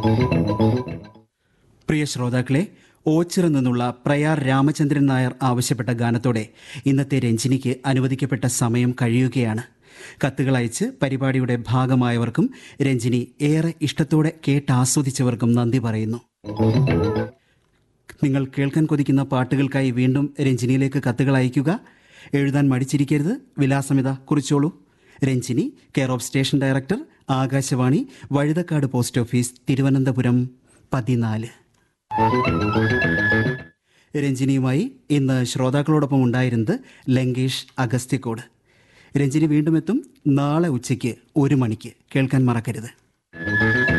പ്രിയ ശ്രോതാക്കളെ ഓച്ചിറ നിന്നുള്ള പ്രയാർ രാമചന്ദ്രൻ നായർ ആവശ്യപ്പെട്ട ഗാനത്തോടെ ഇന്നത്തെ രഞ്ജിനിക്ക് അനുവദിക്കപ്പെട്ട സമയം കഴിയുകയാണ് കത്തുകൾ അയച്ച് പരിപാടിയുടെ ഭാഗമായവർക്കും രഞ്ജിനി ഏറെ ഇഷ്ടത്തോടെ കേട്ടാസ്വദിച്ചവർക്കും നന്ദി പറയുന്നു നിങ്ങൾ കേൾക്കാൻ കൊതിക്കുന്ന പാട്ടുകൾക്കായി വീണ്ടും രഞ്ജിനിയിലേക്ക് കത്തുകൾ അയയ്ക്കുക എഴുതാൻ മടിച്ചിരിക്കരുത് വിലാസമിത കുറിച്ചോളൂ Ranjini care of station director Akashvani Vazhuthacaud post office Thiruvananthapuram പതിനാല് രഞ്ജിനിയുമായി ഇന്ന് ശ്രോതാക്കളോടൊപ്പം ഉണ്ടായിരുന്നത് ലങ്കേഷ് അഗസ്ത്യക്കോട് രഞ്ജിനി വീണ്ടും എത്തും നാളെ ഉച്ചയ്ക്ക് ഒരു മണിക്ക് കേൾക്കാൻ മറക്കരുത്